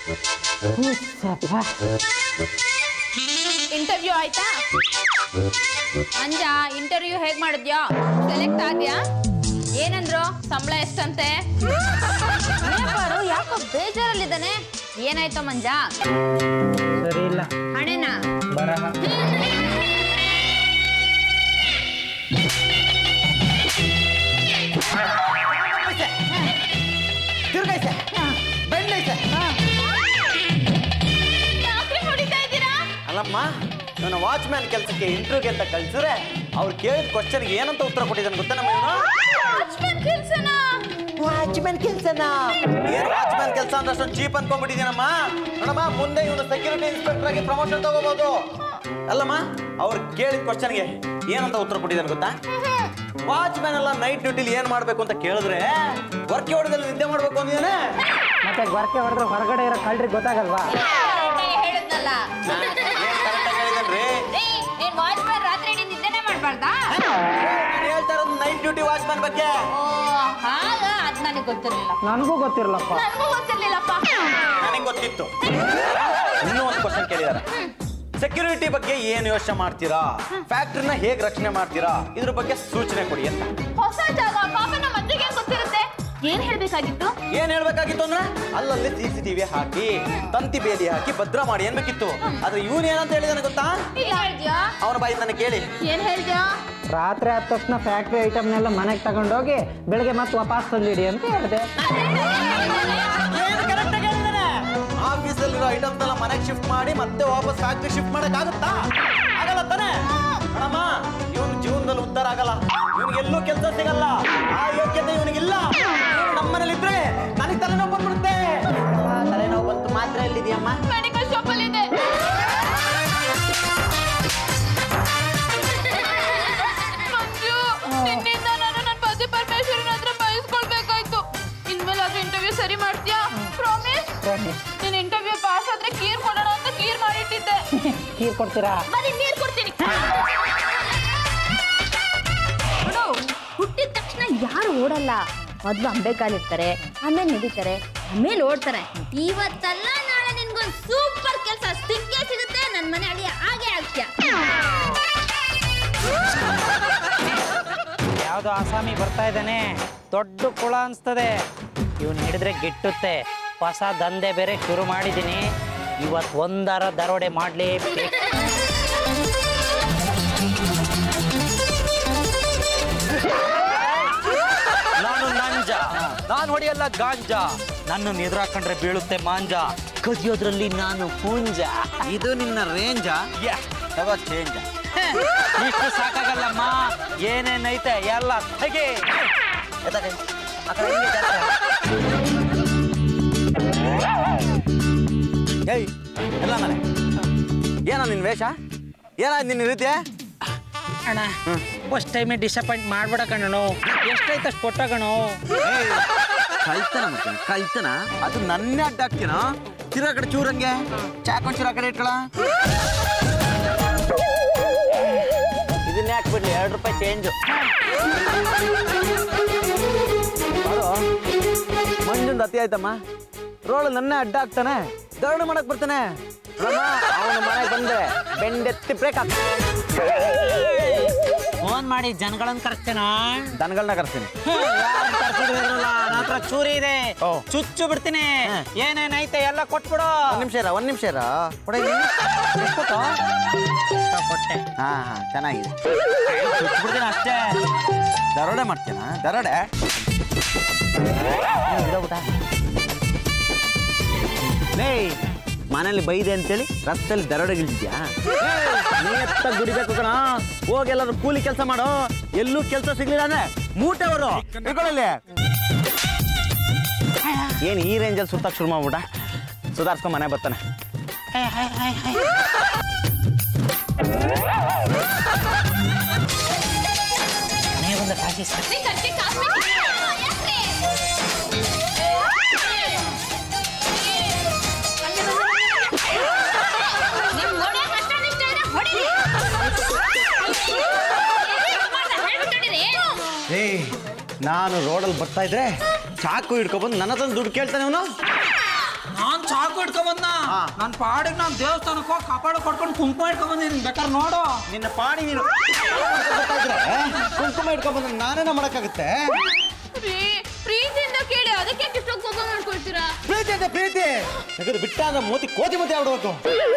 Interview ಆಯ್ತಾ ಅಂಜ interview ಹೇಗ್ ಮಾಡಿದ್ಯಾ ಸೆಲೆಕ್ಟ್ ಆದ್ಯಾ ಏನಂದ್ರು ಸಂಬಳ ಎಷ್ಟಂತೆ ನೇಪಾರು ಯಾಕೋ ಬೇಜಾರಲ್ಲಿದ್ದಾನೆ ಏನಾಯ್ತು ಮಂಜ ಸರಿ ಇಲ್ಲ ಹಣೆನಾ ಬರಹ ತಿರ್ಗೈತೆ ಬೆಂಡೈತೆ ಯಾಕ್ರಿ ಹೊಡಿತಾ ಇದ್ದೀರಾ ಅಲ್ಲಮ್ಮ ನನ್ನ ವಾಚ್ಮ್ಯಾನ್ ಕೆಲಸಕ್ಕೆ ಇಂಟರ್ವ್ಯೂಗೆ ಅಂತ ಕಳ್ಸಿದ್ರೆ ಅವ್ರು ಕೇಳಿದ ಕ್ವಶನ್ಗೆ ಏನಂತ ಉತ್ತರ ಕೊಟ್ಟಿದ್ದಾನೆ ಗೊತ್ತಾ ನಮ್ಮ ಇವನು ವಾಚ್ಮನ್ ಕೆಲ್ಸನಾ ವಾಚ್ಮ್ಯಾನ್ ಕೆಲಸನ ಏನು ವಾಚ್ಮ್ಯಾನ್ ಕೆಲಸ ಅಂದ್ರೆ ಅಷ್ಟೊಂದು ಚೀಪ್ ಅನ್ಕೊಂಡ್ಬಿಟ್ಟಿದ್ದೀನಮ್ಮ ನೋಡಮ್ಮ ಮುಂದೆ ಇವನು ಸೆಕ್ಯೂರಿಟಿ ಇನ್ಸ್ಪೆಕ್ಟರ್ ಆಗಿ ಪ್ರಮೋಷನ್ ತಗೋಬಹುದು ಅಲ್ಲಮ್ಮ ಅವ್ರು ಕೇಳಿದ ಕ್ವಶನ್ಗೆ ಏನಂತ ಉತ್ತರ ಕೊಟ್ಟಿದ್ದಾನೆ ಗೊತ್ತಾ ವಾಚ್ಮ್ಯಾನ್ ಎಲ್ಲ ನೈಟ್ ಡ್ಯೂಟಿಲಿ ಏನ್ ಮಾಡ್ಬೇಕು ಅಂತ ಕೇಳಿದ್ರೆ ವರ್ಕ್ ಹೊಡೆದಲ್ಲಿ ನಿದ್ದೆ ಮಾಡ್ಬೇಕು ಅಂದಿದ್ದಾನೆ ಮತ್ತೆ ಗೊರಕೆ ಹೊಡೆದ್ರೆ ಹೊರಗಡೆ ಇರೋ ಕಳ್ರಿಗೆ ಗೊತ್ತಾಗಲ್ವಾ ಹೇಳಿದ್ನಲ್ಲ ಏನ್ ಕರೆಕ್ಟ್ ಆಗಿ ಹೇಳಿದನ್ರಿ ಏನ್ ವಾಚ್ಮನ್ ರಾತ್ರಿ ಇಡೀ ನಿದ್ದೆನೆ ಮಾಡ್ಬಾರ್ದಾ ನಾನು ಹೇಳ್ತಾ ಇರೋದು ನೈಟ್ ಡ್ಯೂಟಿ ವಾಚ್ಮ್ಯಾನ್ ಬಗ್ಗೆ ಓ ಹಾಗ ಅದ್ ನನಗೆ ಗೊತ್ತಿರ್ಲಿಲ್ಲ ನನಗೂ ಗೊತ್ತಿರಲ್ಲಪ್ಪ ನನಗೂ ಗೊತ್ತಿರ್ಲಿಲ್ಲಪ್ಪ ನನಗೆ ಗೊತ್ತಿತ್ತು ಇನ್ನೂ ಒಂದು ಕ್ವಶನ್ ಕೇಳಿದಾರೆ ಸೆಕ್ಯೂರಿಟಿ ಬಗ್ಗೆ ಏನ್ ಯೋಚನೆ ಮಾಡ್ತೀರಾ ಫ್ಯಾಕ್ಟ್ರಿನ ಹೇಗ್ ರಕ್ಷಣೆ ಮಾಡ್ತೀರಾ ಇದ್ರ ಬಗ್ಗೆ ಸೂಚನೆ ಕೊಡಿ ಅಂತ ಹೊಸ ಜಾಗ ಪಾಪ ನಮ್ಮ ಮಂದಿಗೆ ಏನ್ ಗೊತ್ತಿರುತ್ತೆ ಏನ್ ಹೇಳ್ಬೇಕಾಗಿತ್ತು ಏನ್ ಹೇಳ್ಬೇಕಾಗಿತ್ತು ಅಂದ್ರೆ ಅಲ್ಲಲ್ಲಿ ಸಿ ಸಿ ಟಿವಿ ಹಾಕಿ ತಂತಿ ಬೇಲಿ ಹಾಕಿ ಭದ್ರ ಮಾಡಿ ಏನ್ಬೇಕಿತ್ತು ಆದ್ರೆ ಇವನ್ ಏನಂತ ಹೇಳಿದಾನೆ ಗೊತ್ತಾ ಇಲ್ಲ ಹೇಳ್ದ್ಯಾ ಅವನ ಬಾಯಿ ನನಗೆ ಕೇಳಿ ಏನ್ ಹೇಳ್ದ್ಯಾ ರಾತ್ರಿ ಆದ ತಕ್ಷಣ ಫ್ಯಾಕ್ಟ್ರಿ ಐಟಮ್ನೆಲ್ಲ ಮನೆಗೆ ತಗೊಂಡೋಗಿ ಬೆಳಗ್ಗೆ ಮತ್ತೆ ವಾಪಸ್ ತಂದಿಡಿ ಅಂತ ಹೇಳಿದೆ ಏನ್ ಕರೆಕ್ಟ್ ಆಗಿ ಹೇಳಿದಾನೆ ಆಫೀಸಲ್ಲಿರೋ ಐಟಮ್ಸ್ ಎಲ್ಲ ಮನೆಗೆ ಶಿಫ್ಟ್ ಮಾಡಿ ಮತ್ತೆ ವಾಪಸ್ ಫ್ಯಾಕ್ಟ್ರಿ ಶಿಫ್ಟ್ ಮಾಡಕ್ ಆಗುತ್ತಾ ಆಗಲ್ಲ ತಾನೆ ನೋಡಮ್ಮ ಇವನ್ ಜೀವನದಲ್ಲಿ ಉದ್ಧಾರ ಆಗಲ್ಲ ಇವನಿಗೆ ಎಲ್ಲೂ ಕೆಲಸ ಸಿಗಲ್ಲ ಆ ಯೋಗ್ಯತೆ ಇವನಿಗಿಲ್ಲ ನಮ್ಮನೇಲಿ ಇದ್ರೆ ನನಗೆ ತಲೆನೋವು ಬಂದ್ಬಿಡುತ್ತೆ ತಲೆನೋವು ಬಂತು ಮಾತ್ರ ಎಲ್ಲಿದೆಯಮ್ಮ ಮೆಡಿಕಲ್ ಶಾಪ್ ಅಲ್ಲಿ ಇದೆ ಮಂಜು ನಿನ್ನಿಂದ ನಾನು ನನ್ನ ಪತಿ ಪರಮೇಶ್ವರನ ಹತ್ರ ಬಯಸ್ಕೊಳ್ಬೇಕಾಯ್ತು ಇನ್ಮೇಲೆ ಅದು ಇಂಟರ್ವ್ಯೂ ಸರಿ ಮಾಡ್ತೀಯಾ ಪ್ರಾಮಿಸ್ ನೀನ್ ಇಂಟರ್ವ್ಯೂ ಪಾಸ್ ಆದ್ರೆ ಕೀರ್ ಕೊಡೋಣ ಅಂತ ಕೀರ್ ಮಾಡಿಟ್ಟಿದ್ದೆ ಕೀರ್ ಕೊಡ್ತೀರಾ ಬರೀ ನೀರ್ ಕೊಡ್ತೀನಿ ನೋಡು ಹುಟ್ಟಿದ ತಕ್ಷಣ ಯಾರು ಓಡಲ್ಲ ಮೊದ್ಲು ಅಂಬೆಕಾಲಿರ್ತಾರೆ ಆಮೇಲೆ ನಡೀತಾರೆ ಆಮೇಲೆ ಓಡ್ತಾರೆ ಇವತ್ತಲ್ಲ ನಾಳೆ ನಿನ್ಗೊಂದು ಸೂಪರ್ ಕೆಲಸ ಸಿಕ್ಕೇ ಸಿಗುತ್ತೆ ನನ್ನ ಮನೆ ಅಳಿಯ ಹಾಗೆ ಆಗ್ತೀಯ ಯಾವ್ದೋ ಆಸಾಮಿ ಬರ್ತಾ ಇದ್ದಾನೆ ದೊಡ್ಡ ಕುಳ ಅನ್ಸ್ತದೆ ಇವನ್ ಹಿಡಿದ್ರೆ ಗಿಟ್ಟುತ್ತೆ ಹೊಸ ದಂಧೆ ಬೇರೆ ಶುರು ಮಾಡಿದ್ದೀನಿ ಇವತ್ತು ಒಂದರ ದರೋಡೆ ಮಾಡ್ಲೇಬೇಕು ನಾನು ನಂಜ ನಾನು ಹೊಡೆಯಲ್ಲ ಗಾಂಜ ನನ್ನ ಎದುರಾಕೊಂಡ್ರೆ ಬೀಳುತ್ತೆ ಮಾಂಜ ಕದಿಯೋದ್ರಲ್ಲಿ ನಾನು ಪೂಂಜ ಇದು ನಿನ್ನ ರೇಂಜಾ ತಗೋ ಚೇಂಜ ಇಷ್ಟು ಸಾಕಾಗಲ್ಲಮ್ಮ ಏನೇನೈತೆ ಎಲ್ಲ ತೆಗೆ ಏಯ್ ಎಲ್ಲ ಮನೆ ಏನ ನಿನ್ ವೇಷ ಏನ ನಿನ್ನ ರೀತಿ ಅಣ್ಣ ಫಸ್ಟ್ ಟೈಮೇ ಡಿಸಪಾಯಿಂಟ್ ಮಾಡ್ಬೇಡ ಕಣೋ ಎಷ್ಟೈತೆ ಅಷ್ಟು ಕೊಟ್ಟ ಕಣೋ ಕಳ್ತನ ಮತ್ತೆ ಕಳ್ತನ ಅದು ನನ್ನೇ ಅಡ್ಡ ಹಾಕ್ತೀನ ತಿರ್ಗಾ ಕಡೆ ಚೂರಂಗೆ ಚಾಕೊಂಡ್ ಚೂರ ಕಡೆ ಇಟ್ಕೊಳ ಇದನ್ನೇ ಹಾಕ್ಬಿಡ್ಲಿ ಎರಡು ರೂಪಾಯಿ ಚೇಂಜು ಮಂಜುಂದ್ ಅತಿ ಆಯ್ತಮ್ಮ ರೋಡ್ ನನ್ನೇ ಅಡ್ಡ ಹಾಕ್ತಾನೆ ದರಡು ಮಾಡಕ್ ಬರ್ತಾನೆ ಅವನ ಮನೆಗೆ ಬಂದ್ರೆ ಬೆಂಡೆತ್ತಿ ಬ್ರೇಕ್ ಹಾಕ್ತಾನೆ ಫೋನ್ ಮಾಡಿ ಜನಗಳನ್ನ ಕರೆಸ್ತೇನ ದನಗಳನ್ನ ಕರ್ತೀನಿ ಹತ್ರ ಚೂರಿ ಇದೆ ಓ. ಚುಚ್ಚು ಬಿಡ್ತೀನಿ ಹಾ. ಏನೇನೈತೆ ಎಲ್ಲ ಕೊಟ್ಬಿಡು ಒಂದ್ ನಿಮಿಷ ಇರ ಒಂದ್ ನಿಮಿಷ ಇರ ಕೊಡಗಿ ಕೊಟ್ಟೆ ಹಾ ಹಾ ಚೆನ್ನಾಗಿದೆ ಚುಚ್ಬಿಡ್ತೀನಿ ಅಷ್ಟೇ ದರೋಡೆ ಮಾಡ್ತೀನ ದರೋಡೆ ಲೇ ಮನೇಲಿ ಬೈದೆ ಅಂತೇಳಿ ರಸ್ತೆಯಲ್ಲಿ ದರೋಡೆಗಿಳಿದ್ಯಾ ನೀಯತ್ತ ಗುಡಿಬೇಕು ಕಣ ಹೋಗಿ ಎಲ್ಲರೂ ಕೂಲಿ ಕೆಲಸ ಮಾಡು ಎಲ್ಲೂ ಕೆಲಸ ಸಿಗ್ಲಿಲ್ಲ ಅಂದ್ರೆ ಮೂಟೆ ಅವರು ಇಟ್ಕೊಳ್ಳಿ ಏನು ಈ ರೇಂಜಲ್ಲಿ ಸುತ್ತಕ್ಕೆ ಶುರು ಮಾಡ್ಬಿಟ್ಟ ಸುಧಾರ್ಸ್ಕೊಂಡ್ ಮನೆ ಬರ್ತಾನೆ ಮನೆ ಒಂದು ಕಾಸಿ ಸಾಕು. ಏ ನಾನು ರೋಡಲ್ಲಿ ಬರ್ತಾ ಇದ್ರೆ ಚಾಕು ಹಿಡ್ಕೊಬಂದು ನನ್ನ ಹತ್ರ ದುಡ್ಡು ಕೇಳ್ತಾನೆ ಅವನು ನಾನ್ ಚಾಕು ಚಾಕು ಇಟ್ಕೊಂಬಂದ ಹಾ. ನನ್ ಪಾಡಿಗೆ ನಾನ್ ದೇವಸ್ಥಾನಕ್ಕೆ ಹೋಗಿ ಕಾಪಾಡ ಕೊಡ್ಕೊಂಡು ಕುಂಕುಮ ಇಟ್ಕೊಂಬಂದಿದ್ದೀನಿ ಬೇಕಾದ್ರೆ ನೋಡು ನಿನ್ನ ಪಾಡಿ ನೀನು ಗೊತ್ತಾದ್ರೆ, ಕುಂಕುಮ ಇಟ್ಕೊಂಡ್ಬಂದ್ರೆ ನಾನೇನ ಮಾಡಕ್ಕಾಗುತ್ತೆ ರೀ ಪ್ರೀತಿಯಿಂದ ಕೇಳಿ ಅದಕ್ಕೆ ಇಷ್ಟೊಂದು ಕೋಪ ಮಾಡ್ಕೊಳ್ತೀರಾ ಪ್ರೀತಿ ಅಂತ ಪ್ರೀತಿ ತೆಗೆದು ಬಿಟ್ಟ ಅಂದ್ರೆ ಮೋತಿ ಕೋತಿ ಮೋತಿ ಆಗ್ಬಿಡ್ಬೇಕು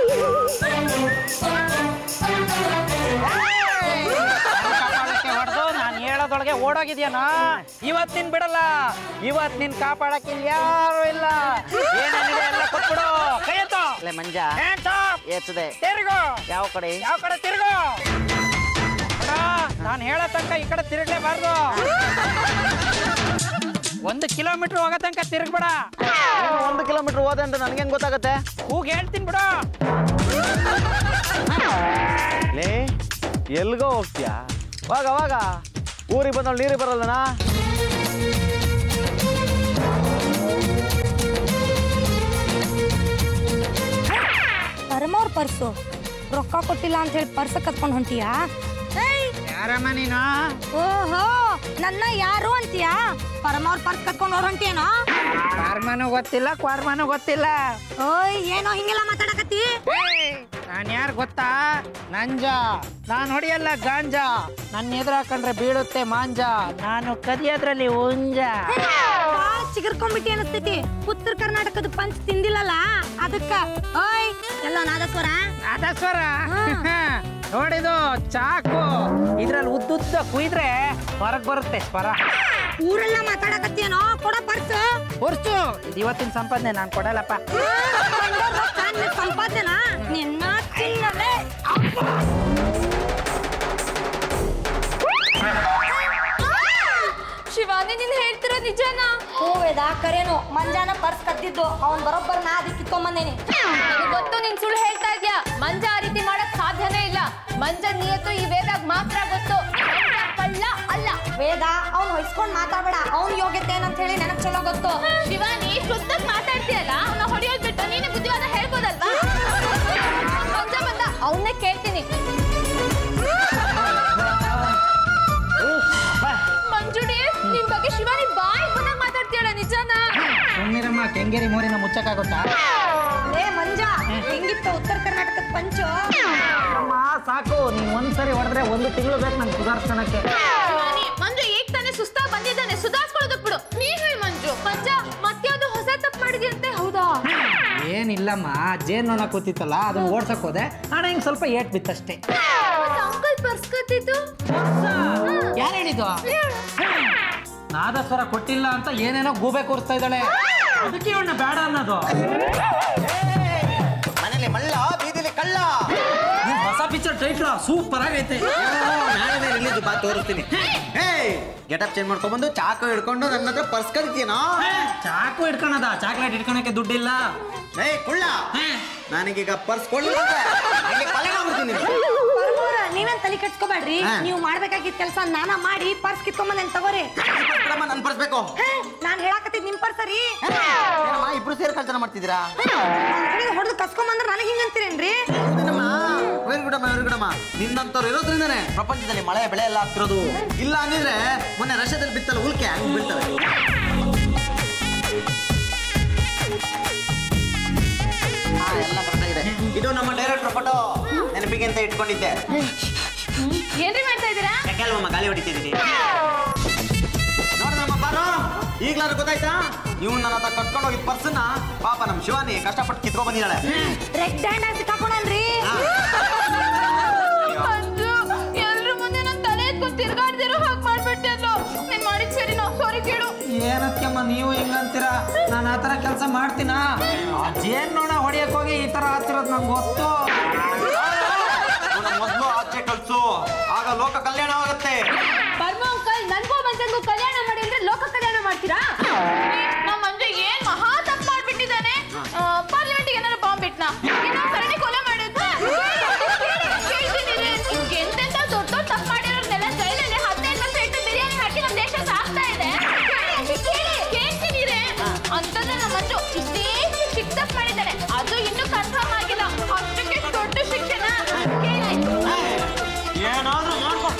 ಹೊಡೆದು ನಾನು ಹೇಳೋದೊಳಗೆ ಓಡೋಗಿದ್ಯಾನ ಇವತ್ ನಿನ್ ಬಿಡಲ್ಲ ಇವತ್ ನಿನ್ ಕಾಪಾಡಕ್ಕೆ ಇಲ್ಲಿ ಯಾರು ಇಲ್ಲ ಏನೇನಿದೆ ಎಲ್ಲ ಕೊಟ್ಬಿಡು ಕೈ ಎತ್ತು ಅಲ್ಲೇ ಮಂಜ Hands up! ಏತದೆ ತಿರುಗು ಯಾವ ಕಡೆ ಯಾವ ಕಡೆ ತಿರುಗು ನಾನು ಹೇಳೋ ತನಕ ಈ ಕಡೆ ತಿರುಗಲೇಬಾರ್ದು ಒಂದು ಕಿಲೋಮೀಟರ್ ಹೋಗೋ ತನಕ ತಿರುಗ್ಬೇಡ ನೀನು ಒಂದು ಕಿಲೋಮೀಟರ್ ಹೋದೆ ಅಂತ ನನ್ಗೇನ್ ಗೊತ್ತಾಗತ್ತೆ ಕೂಗ್ ಹೇಳ್ತೀನಿ ಬಿಡು ಲೇ ಎಲ್ಗೋ ಹೋಗ್ತೀಯಾ ವಾಗ ವಾಗ ಊರಿಗೆ ಬಂದವಳು ನೀರಿಗೆ ಬರಲ್ಲನಾ ಪರಮವ್ರ ಪರ್ಸು ರೊಕ್ಕ ಕೊಟ್ಟಿಲ್ಲ ಅಂತ ಹೇಳಿ ಪರ್ಸ ಕತ್ಕೊಂಡು ಹೊಂಟಿಯಾ ಯಾರಮ್ಮ ನೀನು ಓಹೋ ನನ್ನ ಯಾರು ಅಂತೀಯಾ ಪರಮವ್ರ ಪರ್ಸ್ ಕತ್ಕೊಂಡು ಅವ್ರ ಹೊಂಟಿಯೇನೋ ಕ್ವಾರ್ಮನು ಗೊತ್ತಿಲ್ಲ ಕ್ವಾರ್ಮನು ಗೊತ್ತಿಲ್ಲ ಓಯ್ ಏನೋ ಹಿಂಗೆಲ್ಲ ಮಾತಾಡಕತ್ತಿ ನಾನು ಯಾರು ಗೊತ್ತಾ ನಂಜ ನಾನು ಹೊಡಿಯಲ್ಲ ಗಾಂಜ ನನ್ನ ಎದುರು ಹಾಕೊಂಡ್ರೆ ಬೀಳುತ್ತೆ ಮಾಂಜ ನಾನು ಕದಿಯೋದ್ರಲ್ಲಿ ಉಂಜ ಬಾಳ ಚಿಗರ್ಕೊಂಡ್ಬಿಟ್ಟಿ ಅನಸ್ತೈತಿ ಉತ್ತರ ಕರ್ನಾಟಕದ ಪಂಚ್ ತಿಂದಿಲ್ಲಲ್ಲ ಅದಕ್ಕ ಓಯ್ ಎಲ್ಲ ನಾದಸ್ವರ ಅದಸ್ವರ ನೋಡಿದು ಚಾಕು ಇದ್ರಲ್ಲಿ ಉದ್ದುದ್ದ ಕುಯ್ದ್ರೆ ಹೊರಗ್ ಬರುತ್ತೆ ಸ್ವರ ಊರೆಲ್ಲ ಮಾತಾಡಕತ್ತೇನೋ ಕೊಡ ಪರ್ಸ್ ಹೊರ್ಸು ಇದು ಇವತ್ತಿನ ಸಂಪಾದನೆ ನಾನು ಕೊಡಲ್ಲಪ್ಪ ಸಂಪಾದನಾ ನಿನ್ನ ತಿನ್ನಲೇ ಶಿವಾನಿ ನೀನ್ ಹೇಳ್ತಿರೋ ನಿಜನಾ ಹೂವೇದ ಕರೇನು ಮಂಜಾನ ಪರ್ಸ್ ಕದ್ದಿದ್ದು ಅವ್ನ್ ಬರೋಬ್ಬರ್ ನಾ ಅದಕ್ಕೆ ಕಿತ್ಕೊಂಬಂದೇನಿ ನನಗ್ ಗೊತ್ತು ನೀನ್ ಸುಳ್ಳು ಹೇಳ್ತಾ ಇದ್ಯಾ ಮಂಜ ಆ ರೀತಿ ಮಾಡಕ್ ಸಾಧ್ಯನೇ ಇಲ್ಲ ಮಂಜ ನಿಯತ್ತು ಈ ವೇದಾಗ ಮಾತ್ರ ಗೊತ್ತು ಮಂಜ ಕಳ್ಳ ಅಲ್ಲ ವೇದ ಅವ್ನ್ ಹೊಯ್ಸ್ಕೊಂಡ್ ಮಾತಾಡ್ಬೇಡ ಅವ್ನ್ ಯೋಗ್ಯತೆ ಏನಂತ ಹೇಳಿ ನನಗ್ ಚಲೋ ಗೊತ್ತು ಶಿವಾನಿ ಶುದ್ಧಕ್ ಮಾತಾಡ್ತೀಯಲ್ಲ ಅವನ ಹೊಡೆಯೋದ್ ಬಿಟ್ಟು ನೀನೆ ಬುದ್ಧಿವಾದ ಹೇಳ್ಬೋದಲ್ವಾ ಮಂಜ ಬಂದ ಅವನ್ನೇ ಕೇಳ್ತೀನಿ ಮಂಜುಡಿ ನಿಮ್ ಬಗ್ಗೆ ಶಿವಾನಿ ಬಾಯಿ ಬಂದಾಗ ಮಾತಾಡ್ತೀಯಲ್ಲ ನಿಜನಾ ಸುಮ್ಮನಿರಮ್ಮ ಕೆಂಗೇರಿ ಮೋರಿನ ಮುಚ್ಚಕ್ಕಾಗುತ್ತಾ ಏ ಮಂಜ ಹೆಂಗಿತ್ತು ಉತ್ತರ ಕರ್ನಾಟಕದ ಪಂಚು ಅಮ್ಮ ಸಾಕು ನೀನ್ ಒಂದ್ಸರಿ ಹೊಡೆದ್ರೆ ಒಂದು ತಿಂಗಳು ಬೇಕು ನಂಗೆ ಸುಧಾರಿಸ್ಕೊಳಕ್ಕೆ ಶಿವಾನಿ ಮಂಜು ಈಗ ತಾನೇ ಸುಸ್ತಾ ಬಂದಿದ್ದಾನೆ ಸುಧಾರಿಸ್ಕೊಳ್ಳೋದಕ್ ಬಿಡು ನೀನ್ ಹೇಳಿ ಮಂಜು ಮಂಜ ಮತ್ಯಾವ್ದು ಹೊಸ ತಪ್ಪು ಮಾಡಿದ್ಯಂತೆ ಹೌದಾ ಏನಿಲ್ಲಮ್ಮ ಜೇನ್ ನೋಡ ಕೂತಿತ್ತಲ್ಲ ಅದನ್ನ ಓಡ್ಸಕ್ ಹೋದೆ ಹಣ ಹಿಂಗ್ ಸ್ವಲ್ಪ ಏಟ್ ಬಿತ್ತಷ್ಟೇ ಅಂಕಲ್ ಪರ್ಸ್ಕತ್ತಿದ್ದು ಯಾರು ಹೇಳಿದ್ದು ನಾದಸ್ವರ ಕೊಟ್ಟಿಲ್ಲ ಅಂತ ಏನೇನೋ ಗೂಬೆ ಕೂರಿಸ್ತಾ ಇದ್ದಾಳೆ ಅದಕ್ಕೆ ಇವನ್ನ ಬೇಡ ಅನ್ನೋದು ಮನೇಲಿ ಮಳ್ಳ ಬೀದಿಲಿ ಕಳ್ಳ ನಿಮ್ ಹೊಸ ಪಿಕ್ಚರ್ ಟೈಟ್ಲ ಸೂಪರ್ ಆಗೈತೆ ನಾಳೆ ರಿಲೀಸ್ ಬಾ ತೋರಿಸ್ತೀನಿ ಏಯ್ ಗೆಟಪ್ ಚೇಂಜ್ ಮಾಡ್ಕೊಂಡ್ಬಂದು ಚಾಕು ಹಿಡ್ಕೊಂಡು ನನ್ನ ಹತ್ರ ಪರ್ಸ್ ಕರಿತೀನೋ ಚಾಕು ಇಟ್ಕೊಳದ ಚಾಕ್ಲೇಟ್ ಇಟ್ಕೊಳಕ್ಕೆ ದುಡ್ಡಿಲ್ಲ ಏಯ್ ಕುಳ್ಳ ನನಗೀಗ ಪರ್ಸ್ ಕೊಡ್ಲಿಲ್ಲ ಅಂದ್ರೆ ಕೊಲೆ ಮಾಡ್ಬಿಡ್ತೀನಿ ಪರಮವ್ರ ನೀವೇನ್ ತಲೆ ಕೆಡ್ಸ್ಕೊಬೇಡ್ರಿ ಹಾ. ನೀವು ಮಾಡ್ಬೇಕಾಗಿದ್ ಕೆಲಸ ನಾನ ಮಾಡಿ ಪರ್ಸ್ ಕಿತ್ಕೊಂಬಂದೇನ್ ತಗೋರಿ ಬಿಡಮ್ಮ ನನ್ ಪರ್ಸ್ ಬೇಕು ಹೇ, ನಾನ್ ಹೇಳಾಕತ್ತಿದ್ ನಿಮ್ ಪರ್ಸ್ ರೀ ಏನಮ್ಮ ಇಬ್ರು ಸೇರಿ ಕಳ್ತನ ಮಾಡ್ತಿದ್ದೀರಾ ಹೊಡೆದು ಕಸ್ಕೊಂಬಂದ್ರ ನನಗೆ ಹಿಂಗಂತೀರೇನ್ರಿ ಹೌದೇನಮ್ಮ ವೆರಿ ಗುಡ್ ಅಮ್ಮ ವೆರಿ ಗುಡ್ ಅಮ್ಮ ನಿನ್ನಂತವ್ರು ಇರೋದ್ರಿಂದನೇ ಪ್ರಪಂಚದಲ್ಲಿ ಮಳೆ ಬೆಳೆ ಎಲ್ಲ ಆಗ್ತಿರೋದು ಇಲ್ಲ ಅಂದಿದ್ರೆ ಮೊನ್ನೆ ರಷ್ಯಾದಲ್ಲಿ ಬಿತ್ತಲ್ಲ ಉಲ್ಕೆ ಹಂಗ್ ಬೀಳ್ತವೆ ಹಾ, ಎಲ್ಲ ಕರೆಕ್ಟ್ ಆಗಿದೆ ಇದು ನಮ್ಮ ಡೈರೆಕ್ಟರ್ ಫೋಟೋ ನೆನಪಿಗೆ ಅಂತ ಇಟ್ಕೊಂಡಿದ್ದೆ ಏನ್ರಿ ಮಾಡ್ತಾ ಇದ್ದೀರಾ ಯಾಕೆಲ್ವಮ್ಮ ಗಾಳಿ ಹೊಡಿತಿದ್ದೀನಿ ನೋಡ್ದಮ್ಮ ಬಾರೋ ಈಗ್ಲಾರು ಗೊತ್ತಾಯ್ತಾ ಇವ್ ನನ್ನ ಹತ್ರ ಕಟ್ಕೊಂಡು ಹೋಗಿದ್ ಪರ್ಸನ್ನ ಪಾಪ ನಮ್ ಶಿವಾನಿ ಕಷ್ಟಪಟ್ಟು ಕಿತ್ಕೊಂಡ್ ಬಂದಿದ್ದಾಳೆ ರೆಡ್ ಹ್ಯಾಂಡ್ ಆಗಿ ಸಿಕ್ಕಾಕೊಂಡನ್ರಿ ಮಂಜು ಎಲ್ರ ಮುಂದೆ ನನ್ ತಲೆ ಎತ್ಕೊಂಡು ತಿರ್ಗಾಡ್ದಿರೋ ಹಾಗೆ ಮಾಡ್ಬಿಟ್ಟೆ ಅಲ್ಲೋ ನೀನ್ ಮಾಡಿದ್ ಸರಿ ನಾವು ಸಾರಿ ಕೇಳು ಏನಕ್ಕಮ್ಮ ನೀವು ಹಿಂಗಂತೀರಾ ನಾನು ಆ ಥರ ಕೆಲಸ ಮಾಡ್ತೀನಾ ಆ ಜೇನ್ ನೋಡ ಹೊಡಿಯಕ್ ಹೋಗಿ ಈ ಥರ ಆಗ್ತಿರೋದು ನಂಗೆ ಗೊತ್ತು ಇವ್ನ ಮೊದ್ಲು ಆಚೆ ಕಳ್ಸು ಆಗ ಲೋಕ ಕಲ್ಯಾಣ ಆಗುತ್ತೆ ಪರಮ ಅಂಕಲ್ ನನ್ಗೂ ಮಂಜನ್ಗೂ ಕಲ್ಯಾಣ ಮಾಡಿ ಅಂದ್ರೆ ಲೋಕ ಕಲ್ಯಾಣ ಮಾಡ್ತೀರಾ ನಮ್ಮ ಮಂಜು ಏನ್ ಮಹಾ ತಪ್ಪು ಮಾಡ್ಬಿಟ್ಟಿದ್ದಾನೆ ಪಾರ್ಲಿಮೆಂಟ್ ಏನಾದ್ರು ಬಾಂಬ್ ಬಿಟ್ನಾ ಏನೋ ಸರಣಿ ಕೊಲೆ ಮಾಡಿದ್ನ ಕೇಳ್ತೀನಿ ರೀ. ಎಂತೆಂತ ದೊಡ್ಡ ತಪ್ಪು ಮಾಡಿರೋರ್ನೆಲ್ಲ ಜೈಲಲ್ಲಿ ಹದಿನೈದು ವರ್ಷ ಇಟ್ಟು ಬಿರಿಯಾನಿ ಹಾಕಿ ನಮ್ಮ ದೇಶ ಸಾಕ್ತಾ ಇದೆ ಕೇಳಿ ಕೇಳ್ತೀನಿ ರೀ ಅಂತಂದ್ರೆ ನಮ್ಮ ಮಂಜು ಇಷ್ಟೇ ಚಿಕ್ಕ ತಪ್ಪು ಮಾಡಿದ್ದಾನೆ ಅದು ಇನ್ನೂ ಕನ್ಫರ್ಮ್ ಆಗಿಲ್ಲ ಅಷ್ಟಕ್ಕೆ ದೊಡ್ಡ ಶಿಕ್ಷಣ ಕೇಳಿ ಏನಾದ್ರೂ ಮಾಡ್ಕೊಂಡು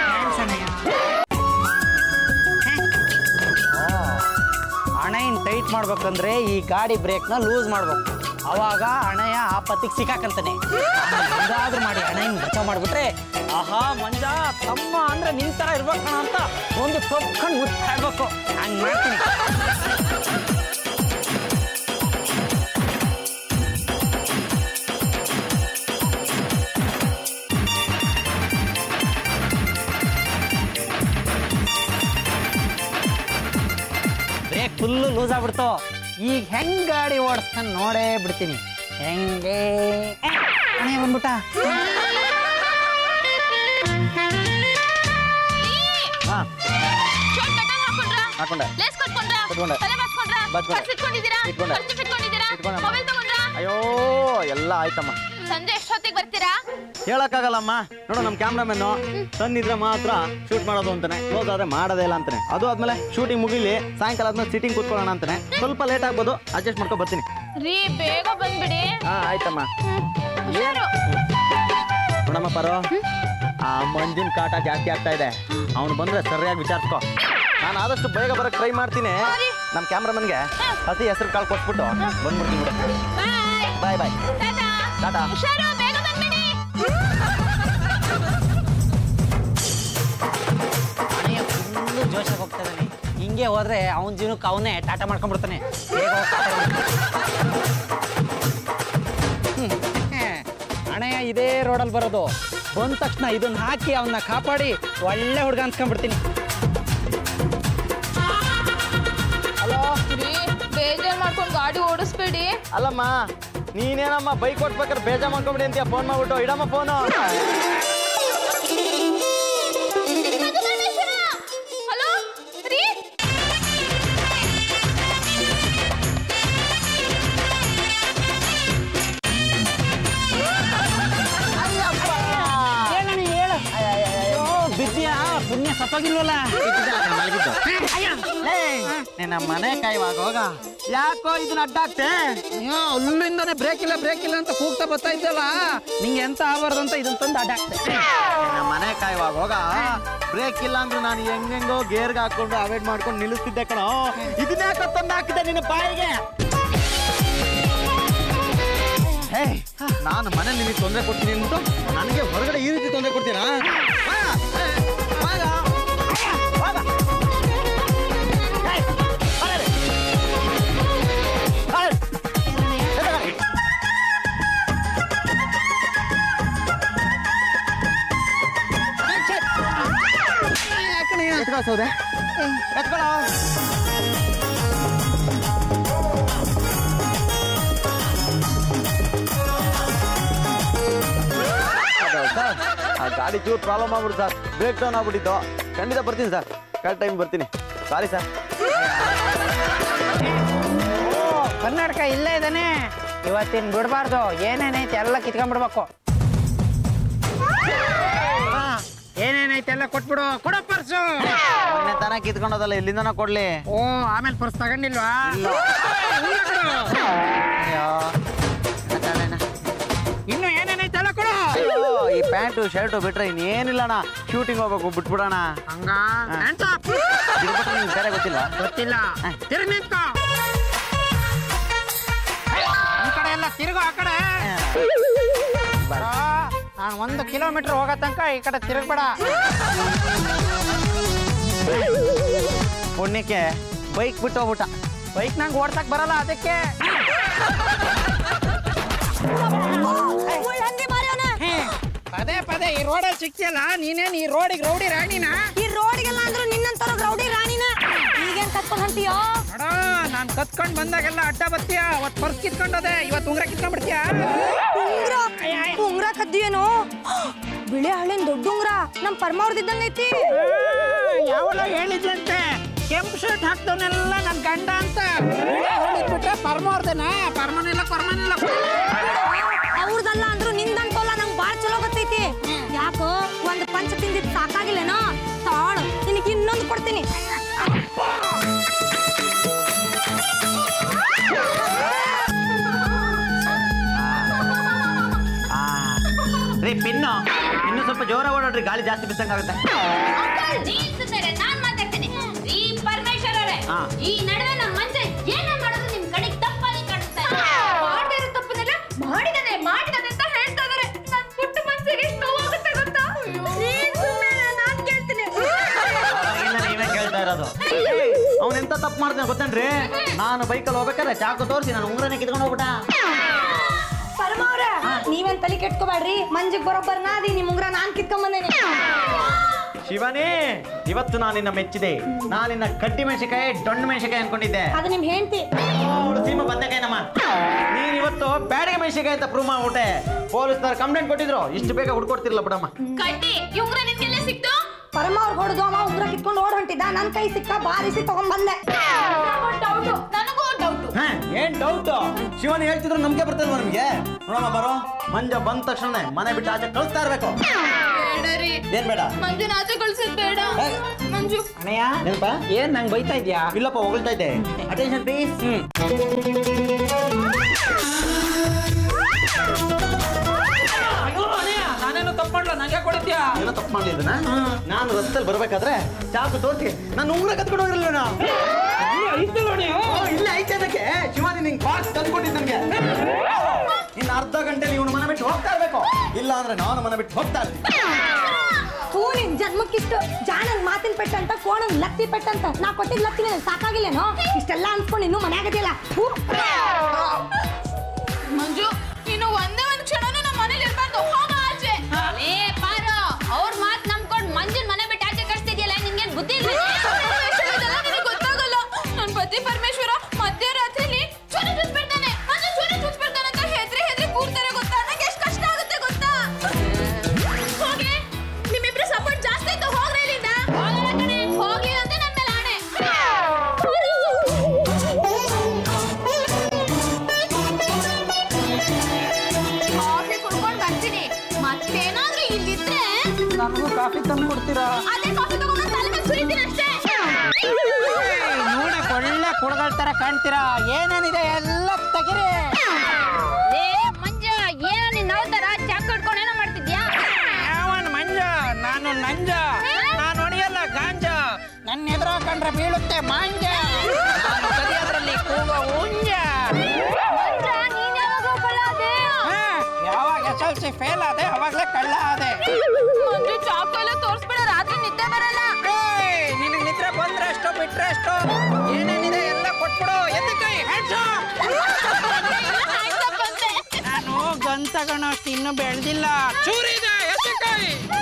ಹಣ ಇನ್ ಟೈಟ್ ಮಾಡ್ಬೇಕಂದ್ರೆ ಈ ಗಾಡಿ ಬ್ರೇಕ್ನ ಲೂಸ್ ಮಾಡ್ಬೇಕು ಅವಾಗ ಹಣೆಯ ಆಪತ್ತಿಗೆ ಸಿಕ್ಕಾಕಂತಾನೆ ಹೆಂಗಾದ್ರೂ ಮಾಡಿ ಹಣೆಯನ್ನು ಬಚಾವ್ ಮಾಡ್ಬಿಟ್ರೆ ಆಹಾ ಮಂಜ ತಮ್ಮ ಅಂದ್ರೆ ನಿನ್ ತರ ಇರ್ಬೇಕಣ ಅಂತ ಒಂದು ತೊಕ್ಕೊಂಡು ಮುಟ್ತಾ ಇರ್ಬೇಕು ಹಂಗ್ ಮಾಡ್ತೀನಿ ಬ್ರೇಕ್ ಫುಲ್ಲು ಲೂಸ್ ಆಗ್ಬಿಡ್ತು ಈಗ ಹೆಂಗ್ ಗಾಡಿ ಓಡಿಸ್ತಾನೆ ನೋಡೇ ಬಿಡ್ತೀನಿ ಹೆಂಗೆ ಏ, ಹಣೆ ಬಂದ್ಬಿಟ್ಟ ಹಾ ಶರ್ಟ್ ಬಟನ್ ಹಾಕೊಂಡ್ರಾ ಹಾಕೊಂಡೆ ಲೇಸ್ ಕಟ್ಕೊಂಡ್ರಾ ಕಟ್ಕೊಂಡೆ. ತಲೆ ಬಾಚ್ಕೊಂಡ್ರಾ ಬಾಚ್ಕೊಂಡೆ. ಪರ್ಸ್ ಇಟ್ಕೊಂಡಿದ್ದೀರಾ ಇಟ್ಕೊಂಡೆ. ಪರ್ಸ್ ಇಟ್ಕೊಂಡಿದ್ದೀರಾ ಇಟ್ಕೊಂಡೆ. ಮೊಬೈಲ್ ತಗೊಂಡ್ರಾ ಅಯ್ಯೋ ಎಲ್ಲ ಆಯ್ತಮ್ಮ ಸಂಜೆ ಎಷ್ಟೊತ್ತಿಗೆ ಬರ್ತೀರಾ ಹೇಳಕ್ಕಾಗಲ್ಲಮ್ಮ ನೋಡು ನಮ್ಮ ಕ್ಯಾಮ್ರಾಮನ್ನು ಸನ್ ಇದ್ರೆ ಮಾತ್ರ ಶೂಟ್ ಮಾಡೋದು ಅಂತಾನೆ ಕ್ಲೋಸ್ ಆದ್ರೆ ಮಾಡೋದೇ ಇಲ್ಲ ಅಂತಾನೆ ಅದು ಆದ್ಮೇಲೆ ಶೂಟಿಂಗ್ ಮುಗಿಲಿ ಸಾಯಂಕಾಲ ಆದ್ಮೇಲೆ ಸಿಟ್ಟಿಂಗ್ ಕೂತ್ಕೊಳ್ಳೋಣ ಅಂತಾನೆ ಸ್ವಲ್ಪ ಲೇಟ್ ಆಗ್ಬೋದು ಅಡ್ಜಸ್ಟ್ ಮಾಡ್ಕೊ ಬರ್ತೀನಿ ರೀ ಬೇಗ ಬಂದ್ಬಿಡಿ ಹಾ ಆಯ್ತಮ್ಮ ಹುಷಾರು ನೋಡಮ್ಮ ಪರೋ ಆ ಮಂಜಿನ ಕಾಟ ಜಾಸ್ತಿ ಆಗ್ತಾ ಇದೆ ಅವನು ಬಂದ್ರೆ ಸರಿಯಾಗಿ ವಿಚಾರಿಸ್ಕೊ ನಾನು ಆದಷ್ಟು ಬೇಗ ಬರಕ್ ಟ್ರೈ ಮಾಡ್ತೀನಿ ನಮ್ಮ ಕ್ಯಾಮ್ರಾಮನ್ಗೆ ಹಸಿ ಹೆಸರು ಕಾಳು ಕೊಟ್ಬಿಟ್ಟು ಬಂದ್ಬಿಡ್ತೀನಿ ಬಿಡು ಬಾಯ್ ಬಾಯ್ ಬಾಯ್ ಟಾಟಾ ಟಾಟಾ ಹುಷಾರು ಬೇಗ ಬಂದ್ಬಿಡಿ ಹಣೆಯ ಫುಲ್ಲು ಜೋಶಾಗಿ ಹೋಗ್ತಾ ಇದ್ದಾನೆ ಹಿಂಗೆ ಹೋದ್ರೆ ಅವನ ಜೀವನಕ್ಕೆ ಅವನೇ ಟಾಟಾ ಮಾಡ್ಕೊಂಡ್ಬಿಡ್ತಾನೆ ಬೇಗ ಹೋಗ್ ಟಾಟಾ ಮಾಡ್ಕೊ. ಹ್ಮ್. ಹಣೆಯ ಇದೇ ರೋಡಲ್ಲಿ ಬರೋದು ಬಂದ ತಕ್ಷಣ ಇದನ್ನ ಹಾಕಿ ಅವನ್ನ ಕಾಪಾಡಿ ಒಳ್ಳೆ ಹುಡುಗ ಅನ್ಸ್ಕೊಂಡ್ಬಿಡ್ತೀನಿ ರೀ ಬೇಜಾರ್ ಮಾಡ್ಕೊಂಡು ಗಾಡಿ ಓಡಿಸ್ಬೇಡಿ ಅಲ್ಲಮ್ಮ ನೀನೇನಮ್ಮ ಬೈಕ್ ಕೊಟ್ಬೇಕಾದ್ರೆ ಬೇಜಾರ್ ಮಾಡ್ಕೊಂಬಿಡಿ ಅಂತೀಯ ಫೋನ್ ಮಾಡ್ಬಿಟ್ಟು ಇಡಮ್ಮ ಫೋನು ಹಲೋ ರೀ ಹೇಳಣ ಹೇಳು ಬಿದ್ದಿಯಾ ಪುಣ್ಯ ಸತ್ತೋಗಿಲ್ವಲ್ಲ ನಿನ್ನ ಮನೆ ಕಾಯುವಾಗ ಹೋಗ ಯಾಕೋ ಇದನ್ನ ಅಡ್ಡಾಕ್ತೆ ಅಯ್ಯೋ ಅಲ್ಲಿಂದಾನೆ ಬ್ರೇಕ್ ಇಲ್ಲ ಬ್ರೇಕ್ ಇಲ್ಲ ಅಂತ ಕೂಗ್ತಾ ಬರ್ತಾ ಇದ್ದಲ್ಲ ನಿಂಗೆ ಎಂತ ಆಗಬಾರ್ದು ಅಂತ ಇದನ್ನ ತಂದು ಅಡ್ಡಾಕ್ತೆ ನಿನ್ನ ಮನೆ ಕಾಯುವಾಗ ಹೋಗ ಬ್ರೇಕ್ ಇಲ್ಲ ಅಂದ್ರೂ ನಾನು ಹೆಂಗೆಂಗೋ ಗೇರ್ಗೆ ಹಾಕೊಂಡು ಅವಾಯ್ಡ್ ಮಾಡ್ಕೊಂಡು ನಿಲ್ಲಿಸ್ತಿದ್ದೆ ಕಣೋ ಇದನ್ನ ಯಾಕೋ ತಂದು ಹಾಕಿದೆ ನಿನ್ನ ಬಾಯಿಗೆ ಹೇ ನಾನು ಮನೇಲಿ ನಿನಗೆ ತೊಂದರೆ ಕೊಡ್ತೀನಿ ಅಂದ್ಬಿಟ್ಟು ನನಗೆ ಹೊರಗಡೆ ಈ ರೀತಿ ತೊಂದರೆ ಕೊಡ್ತೀರಾ ಬಾ, ಏ, ಬಾಗ, ಬಾಗ. ಏಯ್, ಬಾರೆ. ಬಾರೆ. ಎದ್ರುಗಡೆ. ಎತ್ಕೋ ಸೌದೆ ಎತ್ಕೊಳ್ಳೋ ಸರ್ ಆ ಗಾಡಿ ಚೂರು ಪ್ರಾಬ್ಲಮ್ ಆಗ್ಬಿಡ್ತು ಸರ್ ಬ್ರೇಕ್ ಡೌನ್ ಆಗ್ಬಿಟ್ಟಿತ್ತು ಖಂಡಿತ ಬರ್ತೀನಿ ಸರ್ ಕರೆಕ್ಟ್ ಟೈಮ್ ಬರ್ತೀನಿ ಸಾರಿ ಸರ್ ಕನ್ನಡಕ ಇಲ್ಲೇ ಇದ್ದಾನೆ ಇವತ್ತಿನ ಬಿಡಬಾರ್ದು ಏನೇನೈತೆ ಎಲ್ಲ ಕಿತ್ಕೊಂಡ್ಬಿಡ್ಬೇಕು ಹಾ, ಏನೇನೈತೆ ಎಲ್ಲ ಕೊಟ್ಬಿಡು ಕೊಡೋ ಪರ್ಸು ಮೊನ್ನೆ ತನ ಕಿತ್ಕೊಂಡೋದಲ್ಲ ಇಲ್ಲಿಂದನ ಕೊಡ್ಲಿ ಓ ಆಮೇಲೆ ಪರ್ಸ್ ತಗೊಂಡಿಲ್ವಾ ಇಲ್ಲ. ಅಯ್ಯೋ ಇನ್ನು ಏನೇನೈತೆ ಎಲ್ಲ ಕೊಡು ಅಯ್ಯೋ, ಈ ಪ್ಯಾಂಟು ಶರ್ಟು ಬಿಟ್ರೆ ಇನ್ನೇನಿಲ್ಲಣ್ಣ ಶೂಟಿಂಗ್ ಹೋಗ್ಬೇಕು ಬಿಟ್ಬಿಡೋಣ ಹಂಗ hands up. ಇದು ಬಿಟ್ರೆ ನಿಮ್ಗೆ ಬೇರೆ ಗೊತ್ತಿಲ್ಲ ಗೊತ್ತಿಲ್ಲ ತಿರುಗಿ ನಿಂತ್ಕೋ ಈ ಕಡೆ ಎಲ್ಲ ತಿರುಗು ಆ ಕಡೆ ನಾನು ಒಂದು ಕಿಲೋಮೀಟರ್ ಹೋಗೋ ತನಕ ಈ ಕಡೆ ತಿರುಗ್ಬೇಡ ಪುಣ್ಯಕ್ಕೆ ಬೈಕ್ ಬಿಟ್ಟು ಹೋಗ್ಬಿಟ್ಟ ಬೈಕ್ ನಂಗೆ ಓಡ್ಸಕ್ ಬರಲ್ಲ ಅದಕ್ಕೆ ಹೇ, ಪದೇ ಪದೇ ಈ ರೋಡಲ್ಲಿ ಸಿಕ್ತಿಯಲ್ಲ ನೀನೇನ್ ಈ ರೋಡಿಗೆ ರೌಡಿ ರಾಣಿನಾ ಈ ರೋಡ್ಗೆಲ್ಲ ಅಂದ್ರು ನಿನ್ನಂತರ ರೌಡಿ ರಾಣಿನ ಈಗೇನ್ ಕತ್ಕೊಂಡ್ ಹೊಂಟಿಯೋ ನೋಡ ನಾನ್ ಕತ್ಕೊಂಡ್ ಬಂದಾಗೆಲ್ಲ ಅಡ್ಡ ಬತ್ತೀಯ ಅವತ್ ಪರ್ಸ್ ಕಿತ್ಕೊಂಡೋದೆ ಇವತ್ತು ಉಂಗ್ರ ಕಿತ್ಕೊಂಡ್ಬಿಡ್ತೀಯ ಉಂಗ್ರ ಉಂಗ್ರ ಕದ್ದಿಯೇನು ಬಿಳಿ ಹಳ್ಳಿನ ದೊಡ್ಡ ಉಂಗ್ರ ನಮ್ ಪರ್ಮ ಅವ್ರದಿದ್ದಂಗೈತಿ ಯಾವಲ್ಲ ಹೇಳಿದ್ರಂತೆ ಕೆಂಪು ಶರ್ಟ್ ಹಾಕ್ದವನೆಲ್ಲ ನನ್ ಗಂಡ ಅಂತ ಹೇಳಿದ್ಬಿಟ್ರೆ ಪರ್ಮೋರ್ದನ ಪರ್ಮನಿಲ್ಲ ಪರ್ಮನಿಲ್ಲ ಅವ್ರದಲ್ಲ ಅಂದ್ರು ನಿಂದ ಅನ್ಕೋಲ್ಲ ನಂಗ್ ಬಾಳ್ ಚಲೋ ಗೊತ್ತೈತಿ ಯಾಕೋ ಒಂದ್ ಪಂಚ ತಿಂದಿದ್ ಸಾಕಾಗಿಲ್ಲೇನೋ ತಾಳು ನಿನಗೆ ಇನ್ನೊಂದು ಕೊಡ್ತೀನಿ ರೀ ಪಿನ್ನು ಇನ್ನು ಸ್ವಲ್ಪ ಜೋರ ಓಡಾಡ್ರಿ ಗಾಳಿ ಜಾಸ್ತಿ ಬಿದ್ದಂಗಾಗುತ್ತೆ ಜೀನ್ಸ್ ಸರಿ ನಾನ್ ಮಾತಾಡ್ತೇನೆ ಈ ಪರಮೇಶ್ವರ ಅವರೇ ಹಾ. ಈ ನಡುವೆ ನಮ್ಮ ಮಂಜ ಏನ ಮಾಡೋ ತಪ್ಪು ಮಾಡ್ತೇನೆ ಗೊತ್ತೇನ್ರಿ ನಾನು ಬೈಕಲ್ಲಿ ಹೋಗ್ಬೇಕಾದ್ರೆ ಚಾಕು ತೋರಿಸಿ ನಾನು ಉಂಗ್ರನೇ ಕಿತ್ಕೊಂಡು ಹೋಗ್ಬಿಟ್ಟ ಪರಮ ಅವ್ರ ನೀವೇನ್ ತಲೆ ಕೆಟ್ಕೋಬೇಡ್ರಿ ಮಂಜಿಗ್ ಬರೋಬ್ಬರ್ ನಾದಿ ನಿಮ್ ಉಂಗ್ರ ನಾನ್ ಕಿತ್ಕೊಂಡ್ ಬಂದೇನಿ ಶಿವನೇ ಇವತ್ತು ನಾನು ನಿನ್ನ ಮೆಚ್ಚಿದೆ ನಾನು ನಿನ್ನ ಕಡ್ಡಿ ಮೆಣಸಿಕಾಯಿ ಡೊಣ್ಣ ಮೆಣಸಿಕಾಯಿ ಅನ್ಕೊಂಡಿದ್ದೆ ಅದು ನಿಮ್ ಹೆಂಡತಿ ಅವಳು ಸೀಮ ಬದನೆಕಾಯಿ ನಮ್ಮ ನೀನ್ ಇವತ್ತು ಬ್ಯಾಡಿಗೆ ಮೆಣಸಿಕಾಯಿ ಅಂತ ಪ್ರೂವ್ ಮಾಡ್ಬಿಟ್ಟೆ ಪೊಲೀಸ್ನವ್ರು ಕಂಪ್ಲೇಂಟ್ ಕೊಟ್ಟಿದ್ರು ಇಷ್ಟು ಬೇಗ ಹುಡ್ಕೊಡ್ತಿರ್ಲಿಲ್ಲ ಬಿಡಮ್ಮ ಕಡ್ಡಿ ಇವ್ರ ನಿನ್ಗೆಲ್ಲ ಸಿಕ್ತು ಪರಮ ಅವ್ರ ಹೊಡೆದು ಅವ ಉಂಗ್ರ ಕಿತ್ಕೊಂಡು ಓಡ್ ಹೊಂಟಿದ್ದ ನನ್ ಕೈ ಸಿಕ್ಕ ಬಾರಿಸಿ ತಗೊಂಡ್ ಬಂದೆ ಡೌಟು ನನಗೂ ಡೌಟು ಹಾ, ಏನ್ ಡೌಟ್ ಶಿವನ್ ಹೇಳ್ತಿದ್ರು ನಮ್ಗೆ ಬರ್ತಲ್ವ ನಿಮ್ಗೆ ನೋಡಮ್ಮ ಬರೋ ಮಂಜ ಬಂದ ತಕ್ಷಣ ಮನೆ ಬಿಟ್ಟು ಆಚೆ ಕಳಿಸ್ತಾ ಇರ್ಬೇಕು ಬೇಡರಿ ಏನ್ ಬೇಡ ಮಂಜುನ ಆಚೆ ಕಳ್ಸಿದ್ ಬೇಡ ಹೇ. ಮಂಜು ಅಣ್ಣಯ್ಯ ಏನಪ್ಪ ಏನ್ ನಂಗೆ ಬೈತಾ ಇದ್ಯಾ ಇಲ್ಲಪ್ಪ ಹೊಗಳ್ತಾ ಇದ್ದೆ ಅಟೆನ್ಷನ್ ಪ್ಲೀಸ್ ಹ್ಮ್ ನಾನೇನು ತಪ್ಪು ಮಾಡ್ಲ ನಂಗೆ ಕೊಡ್ತೀಯಾ ಏನೋ ತಪ್ಪು ಮಾಡಿದ್ದನ ನಾನು ರಸ್ತೆಯಲ್ಲಿ ಬರ್ಬೇಕಾದ್ರೆ ಚಾಕು ತೋರಿಸಿ ನಾನು ಉಂಗ್ರ ಕತ್ಕೊಂಡು ಹೋಗಿರಲಿಲ್ಲ ನಾ ಇಲ್ಲ ಐತೆ ಅದಕ್ಕೆ ಶಿವಾನಿ ನಿಂಗೆ ಬಾಕ್ಸ್ ತಂದ್ಕೊಟ್ಟಿದ್ದು ನನಗೆ ಇನ್ನು ಅರ್ಧ ಗಂಟೆ ನೀವು ಮನೆ ಬಿಟ್ಟು ಹೋಗ್ತಾ ಇರ್ಬೇಕು ಇಲ್ಲ ಅಂದ್ರೆ ನಾನು ಮನೆ ಬಿಟ್ಟು ಹೋಗ್ತಾ ಇರ್ತೀನಿ ಹೂ ನಿನ್ ಜನ್ಮಕ್ಕಿಷ್ಟು ಜಾಣನ್ ಮಾತಿನ ಪೆಟ್ಟ ಅಂತ ಕೋಣನ್ ಲತ್ತಿ ಪೆಟ್ಟ ಅಂತ ನಾ ಕೊಟ್ಟಿದ್ ಲತ್ತಿ ನಿನಗ್ ಸಾಕಾಗಿಲ್ಲೇನೋ ಇಷ್ಟೆಲ್ಲ ಅನ್ಸ್ಕೊಂಡು ಇನ್ನೂ ಮನ್ಯಾಗದಿಲ್ಲ ಮಂಜು ಇನ್ನು ಒಂದೇ ಒಂದ್ ಕ್ಷಣನೂ ನಮ್ಮ ಮನೇಲಿ ಇರ್ಬಾರ್ದು ಹೋಗ ಆಚೆ ಏ ಪಾರು ಅವ್ರ ಮಾತ್ ನಂಬ್ಕೊಂಡ್ ಮಂಜುನ್ ಮನೆ ಬಿಟ್ಟು ಆಚೆ ಕಳ್ಸ್ತಿದ್ಯಲ್ಲ ನಿನ್ಗೇನ್ ಬುದ್ಧಿ ಇಲ್ಲ ಇದೆಲ್ಲ ನಿನಗೆ ಗೊತ್ತಾಗಲ್ಲ ನನ್ ಪತಿ ಪರಮೇಶ್ವರ ಮಧ್ಯರಾತ್ರಿಲಿ ಚೊರೆ ಚುಚ್ಬಿಡ್ತಾನೆ ಮಂಜು ಚೊರೆ ಚುಚ್ಬಿಡ್ತಾನೆ ಅಂತ ಹೆದ್ರಿ ಹೆದ್ರಿ ಕೂರ್ತಾರೆ ಗೊತ್ತಾ ನಂಗೆ ಎಷ್ಟು ಕಷ್ಟ ಆಗುತ್ತೆ ಗೊತ್ತಾ ಹೋಗಿ ನಿಮ್ಮಿಬ್ರು ಸಪೋರ್ಟ್ ಜಾಸ್ತಿ ಆಯ್ತು ಹೋಗ್ರಿ ಇಲ್ಲಿಂದ ಹೋಗಲ್ಲ ಕಣೆ ಹೋಗ್ಲಿ ಅಂತ ನನ್ನ ಮೇಲೆ ಆಣೆ ಕಾಫಿ ಕುಡ್ಕೊಂಡ್ ಬರ್ತೀನಿ ಮತ್ತೇನಾದ್ರೂ ಇಲ್ಲಿದ್ರೆ ನನಗೂ ಕಾಫಿ ತಂದು ಕೊಡ್ತೀರಾ ಅದೇ ಕಾಫಿ ತಗೊಂಡು ತಲೆ ಮೇಲೆ ಸುರಿತೀನಿ ಅಷ್ಟೇ ನೋಡಕ್ ಒಳ್ಳೆ ಕುಡಗಳ ತರ ಕಾಣ್ತೀರಾ ಏನೇನಿದೆ ಎಲ್ಲ ತೆಗಿರಿ ಲೇ ಮಂಜ ಏನೋ ನೀನ್ ನಾವು ತರ ಚಾಕ್ ಕಟ್ಕೊಂಡು ಏನೋ ಮಾಡ್ತಿದ್ಯಾ ಯಾವನ್ ಮಂಜ ನಾನು ನಂಜ ನಾನು ಹೊಡಿಯಲ್ಲ ಗಾಂಜ ನನ್ನ ಎದುರು ಕಂಡ್ರೆ ಬೀಳುತ್ತೆ ಮಾಂಜ ನಾನು ಕಲಿಯೋದ್ರಲ್ಲಿ ಕೂಗೋ ಉಂಜ ಮಂಜ ನೀನ್ ಯಾವಾಗ ಕಳ್ಳಾದೆ ಹಾ, ಯಾವಾಗ ಎಸ್ ಎಲ್ ಸಿ ಫೇಲ್ ಆದೆ ಅವಾಗ್ಲೇ ಕಳ್ಳ ಆದೆ ಮಂಜು ಚಾಕು ಎಲ್ಲ ತೋರ್ಸ್ಬೇಡ ರಾತ್ರಿ ನಿದ್ದೆ ಬರಲ್ಲ ಏಯ್, ನಿನಗ್ ನಿದ್ರೆ ಬಂದ್ರೆ ಅಷ್ಟೋ ಬಿಟ್ರೆ ಅಷ್ಟೋ ಏನೇನಿದೆ ಎಲ್ಲ ಕೊಟ್ಬಿಡು ಎದ್ದಕೈ ಆಯ್ತಪ್ಪ ಅಂತೆ. ನಾನು ಗನ್ ತಗೊಳ್ಳೋ ಅಷ್ಟು ಇನ್ನೂ ಬೆಳೆದಿಲ್ಲ ಚೂರಿದೆ ಎದ್ದಕೈ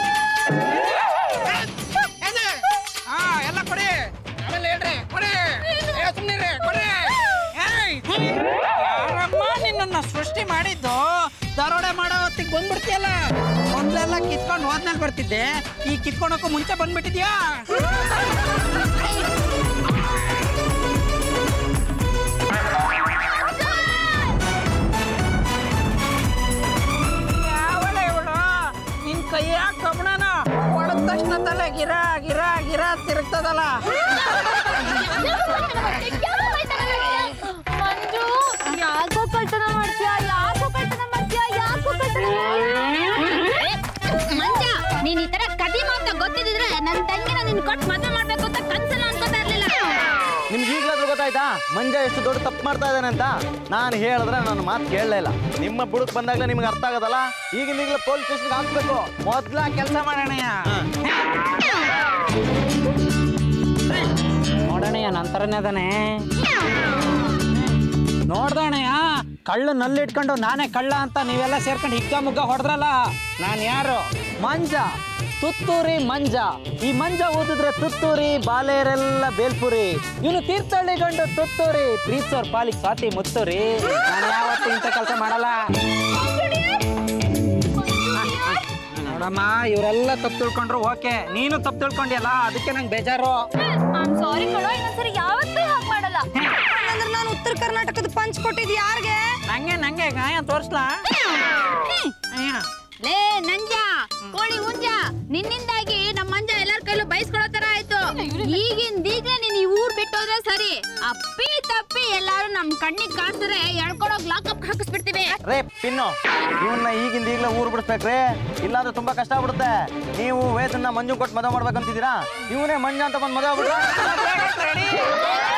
ಹಾ ಎಲ್ಲ ಕೊಡಿ ಆಮೇಲೆ ಹೇಳ್ರಿ ಕೊಡಿ ಏ ಸುಮ್ಮನೆ ಕೊಡಿ ಏಯ್, ಯಾರಮ್ಮ ನಿನ್ನನ್ನ ಸೃಷ್ಟಿ ಮಾಡಿದ್ದು ದರೋಡೆ ಮಾಡೋ ಹೊತ್ತಿಗೆ ಬಂದ್ಬಿಡ್ತೀಯಲ್ಲ ಮೊದ್ಲೆಲ್ಲ ಕಿತ್ಕೊಂಡು ಹೋದ್ಮೇಲೆ ಬರ್ತಿದ್ದೆ ಈ ಕಿತ್ಕೊಳಕ್ಕೂ ಮುಂಚೆ ಬಂದ್ಬಿಟ್ಟಿದ್ಯಾ ಯಾವಳ ಇವಳು ನಿನ್ ಕೈಯಾಗ ಕಬ್ಬಣನ ಹೊಡೆದ ತಕ್ಷಣ ತಲೆ ಗಿರ ಗಿರ ಗಿರ ತಿರುಗ್ತದಲ್ಲ ಮಂಜು ಯಾಕೋ ಕಳ್ತನ ಮಾಡ್ತೀಯ ಯಾಕೋ ಕಳ್ತನ ಮಾಡ್ತೀಯ ಯಾಕೋ ಕಳ್ತನ ಮಂಜ ನೀನ್ ಈ ತರ ಕದಿ ಮಾತ ಗೊತ್ತಿದ್ರೆ ನನ್ ತಂಗಿನ ನಿನ್ ಕೊಟ್ಟು ಮದುವೆ ಮಾಡ್ಬೇಕು ಅಂತ ಕನ್ಸಲ್ಲ ಅನ್ಕೋತಾ ಇರ್ಲಿಲ್ಲ ನಿಮ್ಗೆ ಈಗಲಾದ್ರೂ ಗೊತ್ತಾಯ್ತಾ ಮಂಜ ಎಷ್ಟು ದೊಡ್ಡ ತಪ್ಪು ಮಾಡ್ತಾ ಇದ್ದಾನೆ ಅಂತ ನಾನು ಹೇಳಿದ್ರೆ ನನ್ನ ಮಾತು ಕೇಳಲೇ ಇಲ್ಲ ನಿಮ್ಮ ಬುಡಕ್ ಬಂದಾಗಲೇ ನಿಮ್ಗೆ ಅರ್ಥ ಆಗೋದಲ್ಲ ಈಗಿನ ಈಗಲೇ ಪೊಲೀಸ್ ಸ್ಟೇಷನ್ಗೆ ಹಾಕ್ಬೇಕು ಮೊದ್ಲ ಕೆಲಸ ಮಾಡೋಣಯ್ಯ ನೋಡೋಣಯ್ಯ ನಂತರನೇ ಅದಾನೆ ನೋಡ್ದಣಯ್ಯ ಕಳ್ಳ ನಲ್ಲಿಟ್ಕೊಂಡು ನಾನೇ ಕಳ್ಳ ಅಂತ ನೀವೆಲ್ಲ ಸೇರ್ಕೊಂಡು ಹಿಗ್ಗ ಮುಗ್ಗ ಹೊಡೆದ್ರಲ್ಲ ನಾನು ಯಾರು ಮಂಜ ತುತ್ತೂರಿ ಮಂಜ ಈ ಮಂಜ ಊದಿದ್ರೆ ತುತ್ತೂರಿ ಬಾಲೇರೆಲ್ಲ ಬೇಲ್ಪುರಿ ಇವನು ತೀರ್ಥಹಳ್ಳಿ ಗಂಡು ತುತ್ತೂರಿ ಪ್ರೀತ್ಸೋರ್ ಪಾಲಿಗೆ ಸ್ವಾತಿ ಮುತ್ತೂರಿ ನಾನು ಯಾವತ್ತೂ ಇಂಥ ಕೆಲಸ ಮಾಡಲ್ಲ ನೋಡಮ್ಮ ಇವರೆಲ್ಲ ತಪ್ಪು ತಿಳ್ಕೊಂಡ್ರು ಓಕೆ ನೀನು ತಪ್ಪು ತಿಳ್ಕೊಂಡಿಯಲ್ಲ ಅದಕ್ಕೆ ನಂಗೆ ಬೇಜಾರು ಸಾರಿ ಕಣೋ ಇನ್ನೊಂದ್ಸರಿ ಯಾವತ್ತೂ ಹಾಗೆ ಮಾಡಲ್ಲ ಅಂದ್ರೆ ನಾನು ಉತ್ತರ ಕರ್ನಾಟಕದ ಪಂಚ್ ಕೊಟ್ಟಿದ್ ಯಾರ್ಗೆ ನಂಗೆ ನಂಗೆ ಗಾಯ ತೋರಿಸ್ಲಾ ಅಯ್ಯ ಲೇ ನಂಜ ಕೋಳಿ ಹುಂಜ ನಿನ್ನಿಂದಾಗಿ ನಮ್ಮ ಮಂಜ ಎಲ್ಲಾರ ಕೈಲೂ ಬಯಸ್ಕೊಳ್ಳೋ ತರ ಆಯ್ತು ಈಗಿಂದ ಈಗಲೇ ನೀನ್ ಈ ಊರ್ ಬಿಟ್ಟು ಹೋದ್ರೆ ಸರಿ ಅಪ್ಪಿ ತಪ್ಪಿ ಎಲ್ಲಾರು ನಮ್ ಕಣ್ಣಿಗೆ ಕಾಣಿಸಿದ್ರೆ ಎಳ್ಕೊಡೋಗ್ ಲಾಕಪ್ ಹಾಕಿಸ್ಬಿಡ್ತೀವಿ ರೇ ಪಿನ್ನು ಇವನ್ನ ಈಗಿಂದ ಈಗಲೇ ಊರು ಬಿಡಿಸ್ಬೇಕ್ರಿ ಇಲ್ಲಾಂದ್ರೆ ತುಂಬಾ ಕಷ್ಟ ಆಗ್ಬಿಡುತ್ತೆ ನೀವು ವೇತನ ಮಂಜು ಕೊಟ್ಟು ಮದುವೆ ಮಾಡ್ಬೇಕಂತಿದ್ದೀರಾ ಇವನೇ ಮಂಜ ಅಂತ ಬಂದು ಮದುವೆ ಆಗ್ಬಿಟ್ರೆ ರೆಡಿ